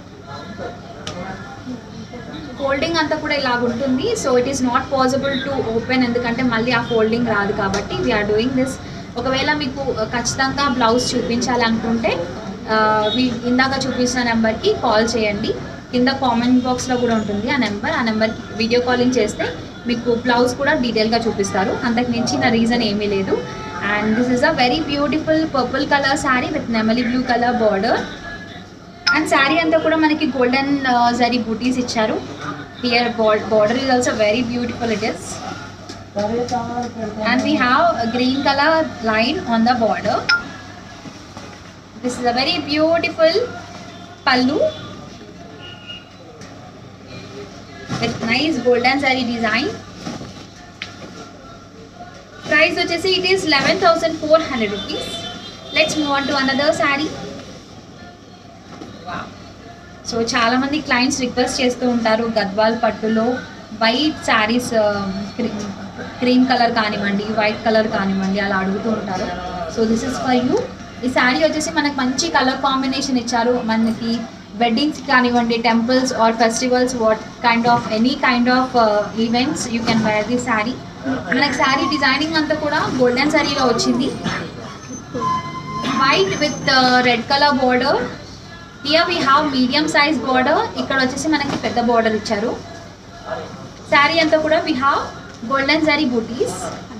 ఫోల్డింగ్ అంతా కూడా ఇలాగ ఉంటుంది so it is not possible to open ఎందుకంటే మళ్ళీ ఆ ఫోల్డింగ్ రాదు కాబట్టి వీఆర్ డూయింగ్ దిస్ ఒకవేళ మీకు ఖచ్చితంగా బ్లౌజ్ చూపించాలి అనుకుంటే ఆ, వీ- ఇందాక చూపించిన నెంబర్కి కాల్ చేయండి కింద కామెంట్ బాక్స్లో కూడా ఉంటుంది ఆ నెంబర్ ఆ నెంబర్కి వీడియో కాలింగ్ చేస్తే మీకు బ్లౌజ్ కూడా డీటెయిల్గా చూపిస్తారు అంతకు మించిన రీజన్ ఏమీ లేదు and this is a very beautiful purple colour sari with nemali blue colour border and sari అంతా కూడా మనకి గోల్డెన్ జరీ బూటీస్ ఇచ్చారు here border is also very beautiful it is and we have a green color line on the border this is a very beautiful pallu with nice golden saree design price వచ్చేసి it is 11400 rupees let's move on to another saree wow సో చాలా మంది clients request చేస్తూ ఉంటారు గద్వాల్ పట్టులో white saris cream colour కానివ్వండి white colour కానివ్వండి అలా అడుగుతూ ఉంటారు so this is for you ఈ శారీ వచ్చేసి మనకు మంచి కలర్ కాంబినేషన్ ఇచ్చారు మనకి వెడ్డింగ్స్ కానివ్వండి temples or festivals what kind of any kind of events you can wear the sari మనకి శారీ డిజైనింగ్ అంతా కూడా గోల్డెన్ శారీలో వచ్చింది white with red colour border here we have medium size border ఇక్కడ వచ్చేసి మనకి పెద్ద బార్డర్ ఇచ్చారు శారీ అంతా కూడా we have golden sari butis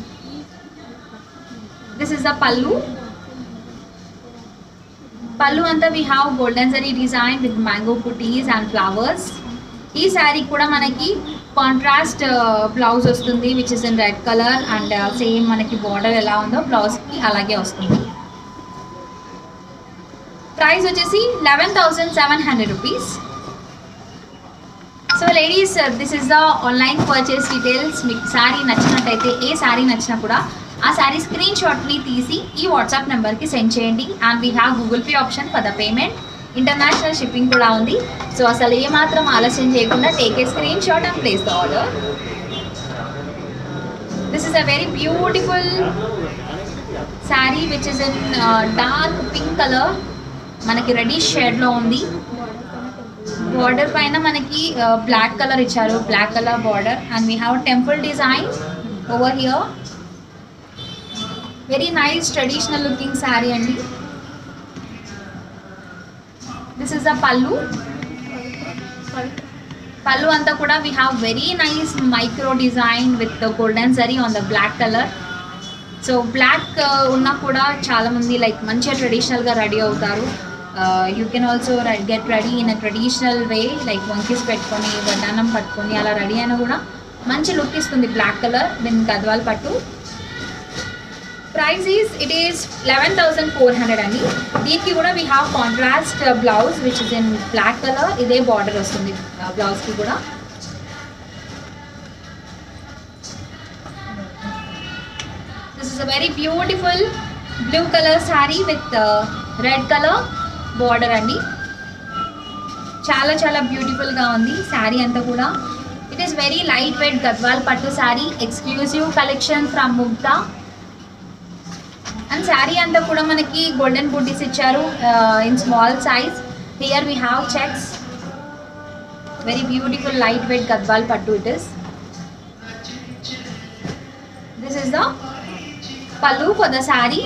this is the pallu pallu అంతా we have golden zari design with mango butis and flowers ఈ శారీ కూడా మనకి కాంట్రాస్ట్ బ్లౌజ్ వస్తుంది which is in red colour and same మనకి బార్డర్ ఎలా ఉందో బ్లౌజ్కి అలాగే వస్తుంది ప్రైస్ వచ్చేసి eleven thousand seven hundred rupees so ladies this is the online purchase details మీకు శారీ నచ్చినట్టయితే ఏ శారీ నచ్చినా కూడా ఆ శారీ స్క్రీన్ షాట్ని తీసి ఈ వాట్సాప్ నెంబర్కి సెండ్ చేయండి and we have Google Pay option for the payment international shipping కూడా ఉంది సో అసలు ఏమాత్రం ఆలస్యం చేయకుండా take a screen shot and place the order this is a very beautiful sari which is in dark pink colour మనకి ready షేడ్లో ఉంది border పైన మనకి బ్లాక్ కలర్ ఇచ్చారు black colour border and we have temple design over here very nice traditional looking sari అండి this is the pallu pallu అంతా కూడా we have very nice micro design with golden zari on the black colour so black ఉన్నా కూడా చాలామంది like మంచిగా ట్రెడిషనల్గా ready అవుతారు you can also get ready in a traditional way like వంకీస్ పెట్టుకొని వడ్డానం పట్టుకొని అలా రెడీ అయినా కూడా మంచి లుక్ ఇస్తుంది బ్లాక్ కలర్ విన్ Gadwal pattu price is it is eleven thousand four hundred అండి దీనికి కూడా we have contrast blouse which is in black colour ఇదే బార్డర్ వస్తుంది బ్లౌజ్కి కూడా this is a very beautiful blue colour sari with red colour border అండి చాలా చాలా బ్యూటిఫుల్గా ఉంది శారీ అంతా కూడా it is very light wait Gadwal పట్టు sari exclusive collection from Mugdha and sari అంతా కూడా మనకి గోల్డెన్ బూటీస్ ఇచ్చారు in small size here we have checks very beautiful light weight Gadwal pattu it is this is the pallu for the sari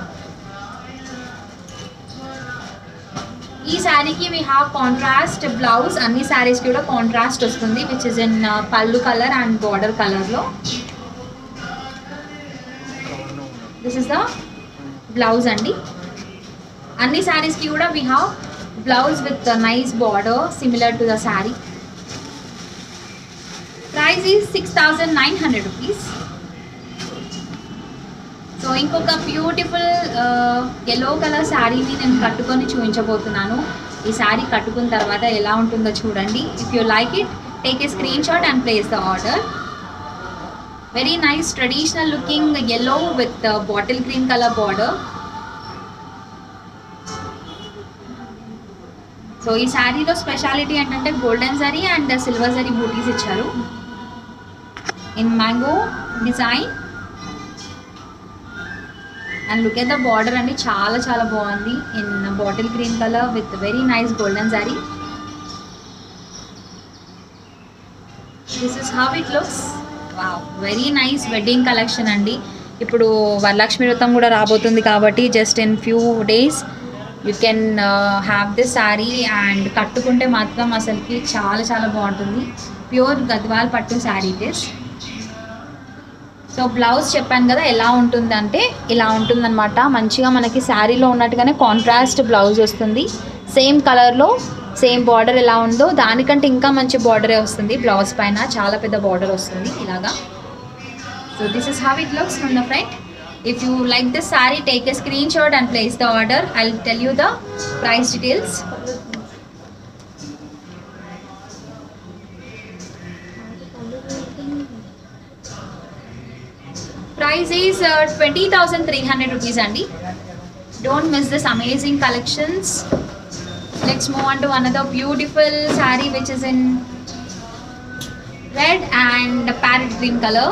ఈ శారీకి వీ హ్యావ్ కాంట్రాస్ట్ బ్లౌజ్ అన్ని శారీస్కి కూడా కాంట్రాస్ట్ వస్తుంది which is in pallu colour and border కలర్లో దిస్ ఇస్ ద బ్లౌజ్ అండి అన్ని శారీస్కి కూడా we have blouse with nice border similar to the sari price is six thousand nine hundred rupees so ఇంకొక బ్యూటిఫుల్ ఎల్లో కలర్ శారీని నేను కట్టుకొని చూపించబోతున్నాను ఈ శారీ కట్టుకున్న తర్వాత ఎలా ఉంటుందో చూడండి if you like it take a screen shot and place the order very nice traditional looking yellow with bottle green colour border so ఈ శారీలో స్పెషాలిటీ ఏంటంటే golden zari and silver zari బూటీస్ ఇచ్చారు in mango design and look at the border అండి చాలా చాలా బాగుంది in bottle green colour with very nice golden zari this is how it looks wow very nice wedding collection అండి ఇప్పుడు వరలక్ష్మి వ్రతం కూడా రాబోతుంది కాబట్టి just in few days you can have this sari and కట్టుకుంటే మాత్రం అసలుకి చాలా చాలా బాగుంటుంది ప్యూర్ గద్వాల్ పట్టు sari it is so blouse చెప్పాను కదా ఎలా ఉంటుందంటే ఇలా ఉంటుందన్నమాట మంచిగా మనకి శారీలో ఉన్నట్టుగానే కాంట్రాస్ట్ బ్లౌజ్ వస్తుంది సేమ్ కలర్లో సేమ్ బార్డర్ ఎలా ఉందో దానికంటే ఇంకా మంచి బార్డరే వస్తుంది బ్లౌజ్ పైన చాలా పెద్ద బార్డర్ వస్తుంది ఇలాగా so this is how it looks from the front if you like this sari take a screen shot and place the order I tell you the price details price is twenty thousand three hundred rupees అండి don't miss this amazing collections let's move on to another beautiful saree which is in red and parrot green color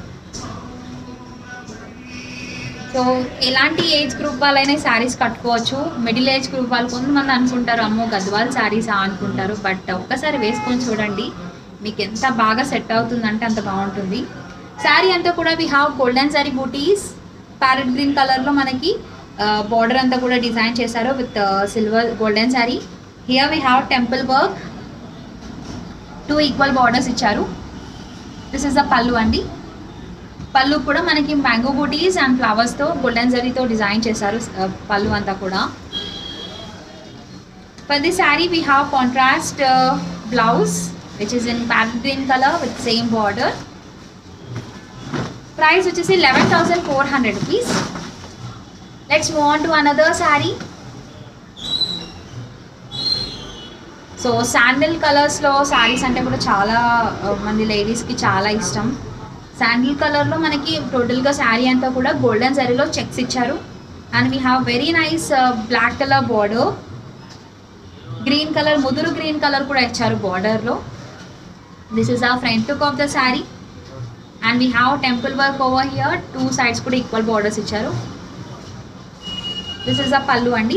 సో ఎలాంటి age group వాళ్ళైనా శారీస్ కట్టుకోవచ్చు middle age group వాళ్ళు కొంతమంది అనుకుంటారు అమ్మో గద్వాల్ శారీసా అనుకుంటారు బట్ ఒక్కసారి వేసుకొని చూడండి మీకు ఎంత బాగా సెట్ అవుతుందంటే అంత బాగుంటుంది శారీ అంతా కూడా we have golden sari butis parrot green కలర్లో మనకి బార్డర్ అంతా కూడా డిజైన్ చేశారు with silver golden sari here we have temple work two equal borders ఇచ్చారు దిస్ ఇస్ ద పళ్ళు అండి పళ్ళు కూడా మనకి మ్యాంగో బూటీస్ అండ్ ఫ్లవర్స్తో గోల్డెన్ జరీతో డిజైన్ చేశారు uh, పళ్ళు అంతా కూడా for the sari we have contrast blouse which is in parrot green colour with same border price వచ్చేసి eleven thousand four hundred rupees let's move on to another sari so sandal కలర్స్లో శారీస్ అంటే కూడా చాలా uh, మంది లేడీస్కి చాలా ఇష్టం శాండిల్ కలర్లో మనకి టోటల్గా శారీ అంతా కూడా గోల్డెన్ శారీలో చెక్స్ ఇచ్చారు and we have very nice black colour border green colour ముదురు గ్రీన్ కలర్ కూడా ఇచ్చారు బార్డర్లో this is a front look of the sari and we have temple work over here two sides కూడా ఈక్వల్ బార్డర్స్ ఇచ్చారు this is a pallu అండి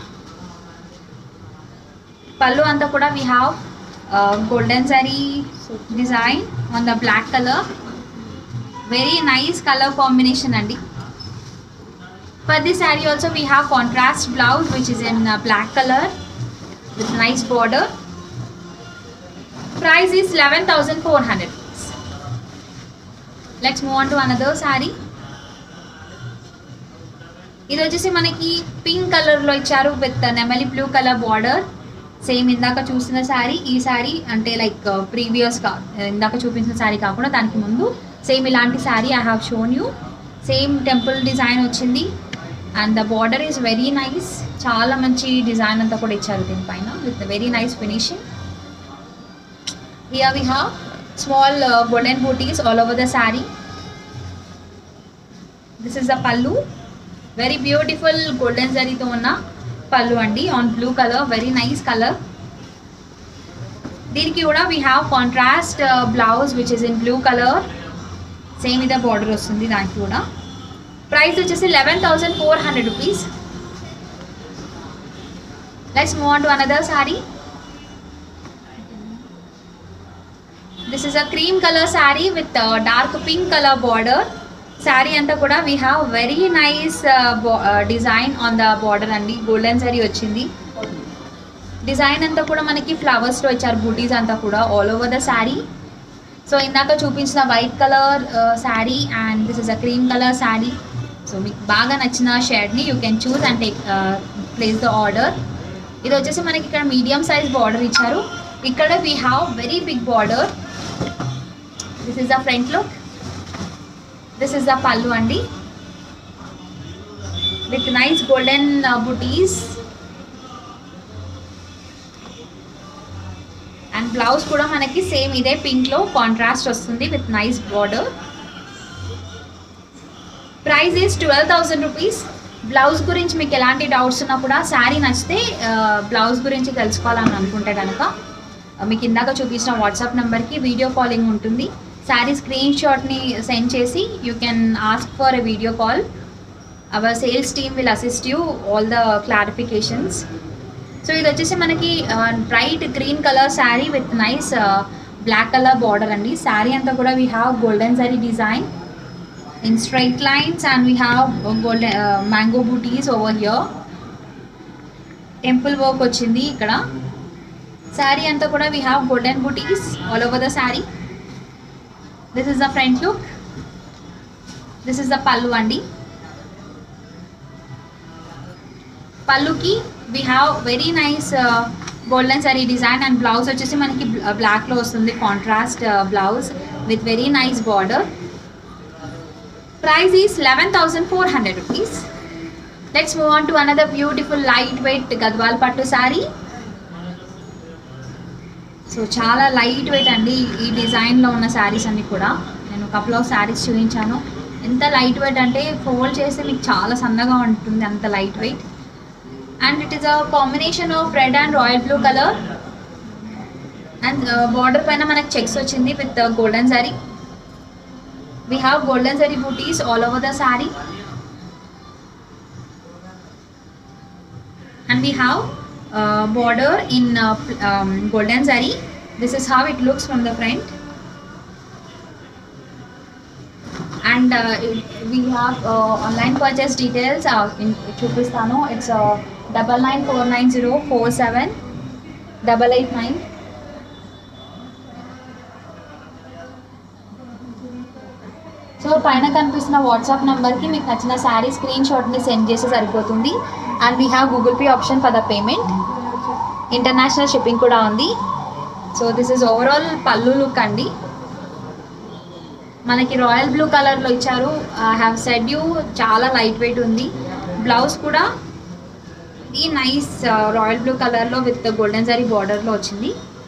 పళ్ళు అంతా కూడా we have golden zari design on the black colour very nice colour combination అండి For this saree also we have contrast blouse which is in uh, black color with nice border. Price is 11,400 rupees. Let's move on to another saree. ఇది వచ్చేసి మనకి pink కలర్లో ఇచ్చారు with nemali blue colour border same ఇందాక చూసిన శారీ ఈ శారీ అంటే like ప్రీవియస్గా ఇందాక చూపించిన శారీ కాకుండా దానికి ముందు సేమ్ ఇలాంటి saree I have shown you same temple design వచ్చింది and the border is very nice చాలా మంచి డిజైన్ అంతా కూడా ఇచ్చారు దీనిపైన with very nice finishing here we have small golden booties all over the sari this is the pallu very beautiful golden జరీతో ఉన్న పళ్ళు అండి on blue colour very nice colour దీనికి కూడా we have contrast blouse which is in blue colour same ఇదే border వస్తుంది దానికి కూడా ప్రైస్ వచ్చేసి eleven thousand four hundred rupees let's move on to another saree this is a cream colour sari with dark pink colour border sari అంతా కూడా we have very nice design on the border అండి golden saree వచ్చింది design అంతా కూడా మనకి ఫ్లవర్స్లో ఇచ్చారు booties అంతా కూడా all over the sari so ఇందాక చూపించిన white colour saree and this is a cream colour saree so మీకు బాగా నచ్చిన షేడ్ని you can choose and take place the order ఇది వచ్చేసి మనకి ఇక్కడ మీడియం సైజ్ బార్డర్ ఇచ్చారు ఇక్కడ we have very big border this is the front look this is the pallu అండి with nice golden booties and blouse కూడా మనకి సేమ్ ఇదే పింక్లో కాంట్రాస్ట్ వస్తుంది with nice border price is twelve thousand rupees blouse గురించి మీకు ఎలాంటి డౌట్స్ ఉన్నా కూడా శారీ నచ్చితే బ్లౌజ్ గురించి తెలుసుకోవాలని అనుకుంటే కనుక మీకు ఇందాక చూపించిన వాట్సాప్ నెంబర్కి వీడియో కాలింగ్ ఉంటుంది శారీ స్క్రీన్ షాట్ని సెండ్ చేసి you can ask for a video call our sales team will assist you all the clarifications so ఇది వచ్చేసి మనకి bright green colour sari with nice black colour border అండి శారీ అంతా కూడా we have golden sari design in straight lines and we have uh, golden uh, mango booties over here temple work వచ్చింది ఇక్కడ శారీ అంతా కూడా we have golden booties all over the sari this is the front look this is the pallu అండి పళ్ళుకి we have very nice golden saree design and blouse వచ్చేసి మనకి బ్లాక్లో వస్తుంది contrast blouse with very nice border price is eleven thousand four hundred rupees let's move on to another beautiful light weight Gadwal పట్టు sari so చాలా light weight అండి ఈ డిజైన్లో ఉన్న శారీస్ అన్ని కూడా నేను కపుల్ ఆఫ్ శారీస్ చూపించాను ఎంత లైట్ వెయిట్ అంటే ఫోల్డ్ చేస్తే మీకు చాలా సన్నగా ఉంటుంది అంత light weight and it is a combination of red and royal blue colour and border పైన మనకి చెక్స్ వచ్చింది with golden saree we have golden zari booties all over the saree and we have uh, border in uh, pl- um, golden zari this is how it looks from the front and uh, it- we have uh, online purchase details uh, in చూపిస్తాను it's double nine four nine zero four seven double eight nine so పైన కనిపిస్తున్న WhatsApp నెంబర్కి మీకు నచ్చిన sari screen షాట్ని send చేస్తే సరిపోతుంది and we have Google Pay option for the payment international shipping కూడా ఉంది సో దిస్ ఇస్ ఓవరాల్ పళ్ళు లుక్ అండి మనకి రాయల్ బ్లూ కలర్లో ఇచ్చారు ఐ హ్యావ్ సెడ్ యూ చాలా లైట్ వెయిట్ ఉంది బ్లౌజ్ కూడా ఈ నైస్ రాయల్ బ్లూ కలర్లో విత్ గోల్డెన్ జరీ బార్డర్లో వచ్చింది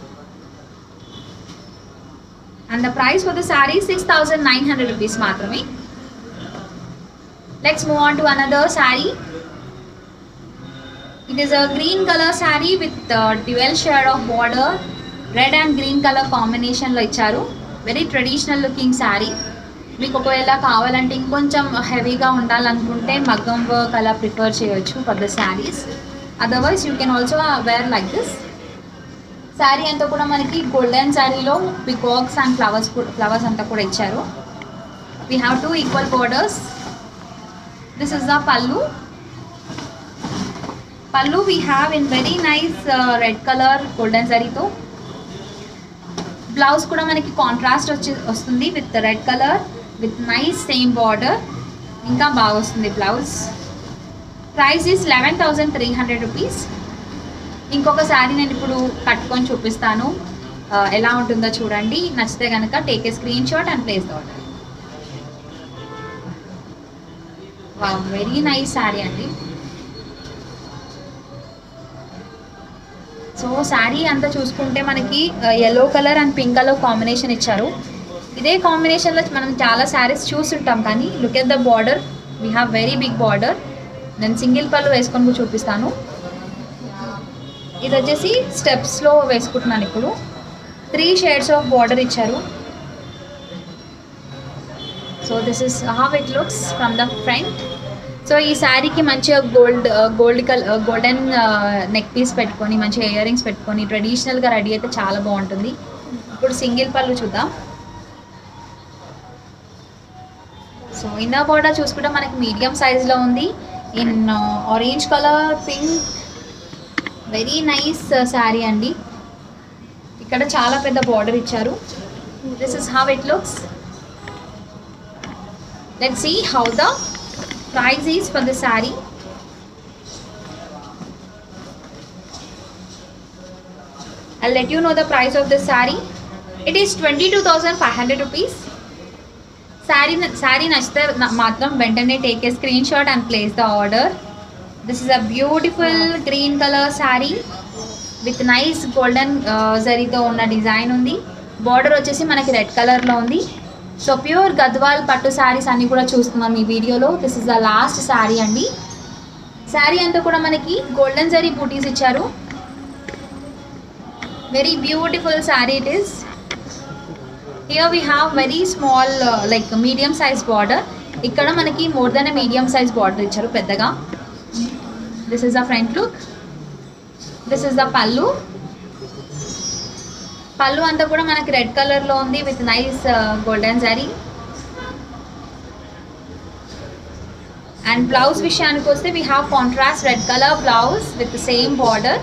and the price for the saree six thousand nine hundred rupees మాత్రమే let's move on to another saree It is a green color saree with uh, dual shade of border. Red and green colour కాంబినేషన్లో ఇచ్చారు very traditional looking sari మీకు ఒకవేళ కావాలంటే ఇంకొంచెం హెవీగా ఉండాలనుకుంటే మగ్గం వర్క్ అలా ప్రిఫర్ చేయొచ్చు for the sarees otherwise you can also wear like this saree అంతా కూడా మనకి గోల్డెన్ శారీలో పికాక్స్ అండ్ ఫ్లవర్స్ ఫ్లవర్స్ అంతా కూడా ఇచ్చారు we have two equal borders this is the pallu pallu we have in very nice red colour golden శారీతో blouse కూడా మనకి కాంట్రాస్ట్ వచ్చి వస్తుంది with red colour with nice same border ఇంకా బాగా వస్తుంది blouse price is eleven thousand three hundred rupees ఇంకొక శారీ నేను ఇప్పుడు కట్టుకొని చూపిస్తాను ఆ, ఎలా ఉంటుందో చూడండి నచ్చితే కనుక take a screen shot and place the order very nice saree అండి సో శారీ అంతా చూసుకుంటే మనకి yellow colour and pink colour combination ఇచ్చారు ఇదే కాంబినేషన్లో మనం చాలా శారీస్ చూస్తుంటాం కానీ look at the border we have very big border నేను సింగిల్ పళ్ళు వేసుకొని కూడా చూపిస్తాను ఇది వచ్చేసి స్టెప్స్లో వేసుకుంటున్నాను ఇప్పుడు త్రీ షేడ్స్ ఆఫ్ బార్డర్ ఇచ్చారు so this is how it looks from the front so ఈ శారీకి మంచిగా gold gold colour golden neck piece పెట్టుకొని మంచిగా ఇయర్ రింగ్స్ పెట్టుకొని ట్రెడిషనల్గా రెడీ అయితే చాలా బాగుంటుంది ఇప్పుడు సింగిల్ పళ్ళు చూద్దాం సో ఇన్న బార్డర్ చూసుకుంటే మనకి మీడియం సైజ్లో ఉంది in orange colour pink very nice saree అండి ఇక్కడ చాలా పెద్ద బార్డర్ ఇచ్చారు this is how it looks let see how the price is for the saree I'll let you know the price of this saree. It is 22,500 rupees. Saree saree నచ్చితే నా- మాత్రం వెంటనే take a screen shot and place the order this is a beautiful green colour sari with nice golden జరీతో ఉన్న design ఉంది border వచ్చేసి మనకి red కలర్లో ఉంది సో ప్యూర్ గద్వాల్ పట్టు శారీస్ అన్ని కూడా చూస్తున్నాం ఈ వీడియోలో this is the last saree అండి శారీ అంతా కూడా మనకి గోల్డెన్ జరీ బూటీస్ ఇచ్చారు very beautiful sari it is here we have very small like medium size border ఇక్కడ మనకి more than medium size border ఇచ్చారు పెద్దగా this is the front look this is the pallu పళ్ళు అంతా కూడా మనకి రెడ్ కలర్లో ఉంది with nice golden sari and blouse విషయానికి వస్తే we have contrast red colour blouse with same border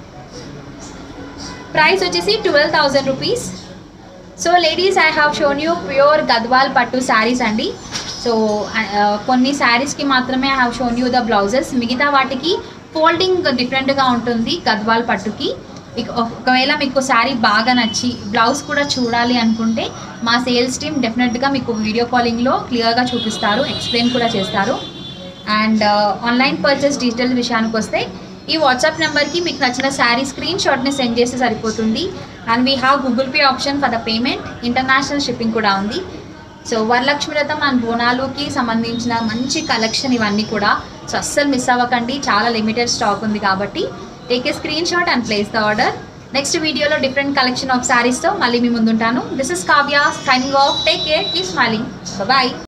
price వచ్చేసి twelve thousand rupees so ladies I have shown you pure Gadwal పట్టు శారీస్ అండి సో కొన్ని శారీస్కి మాత్రమే I have shown you the blouses మిగతా వాటికి ఫోల్డింగ్ డిఫరెంట్గా ఉంటుంది గద్వాల్ పట్టుకి ఇక ఒకవేళ మీకు శారీ బాగా నచ్చి బ్లౌజ్ కూడా చూడాలి అనుకుంటే మా సేల్స్ టీమ్ డెఫినెట్గా మీకు వీడియో కాలింగ్లో క్లియర్గా చూపిస్తారు ఎక్స్ప్లెయిన్ కూడా చేస్తారు అండ్ ఆన్లైన్ పర్చేస్ డిజిటల్ విషయానికి వస్తే ఈ వాట్సాప్ నెంబర్కి మీకు నచ్చిన శారీ స్క్రీన్ షాట్ని సెండ్ చేస్తే సరిపోతుంది and we have Google Pay option for the payment international shipping కూడా ఉంది సో వరలక్ష్మి వ్రతం అండ్ బోనాలుకి సంబంధించిన మంచి కలెక్షన్ ఇవన్నీ కూడా సో అస్సలు మిస్ అవ్వకండి చాలా లిమిటెడ్ స్టాక్ ఉంది కాబట్టి take a screen shot and place the order next వీడియోలో డిఫరెంట్ కలెక్షన్ ఆఫ్ శారీస్తో మళ్ళీ మీ ముందుంటాను this is Kavya signing off take care keep smiling bye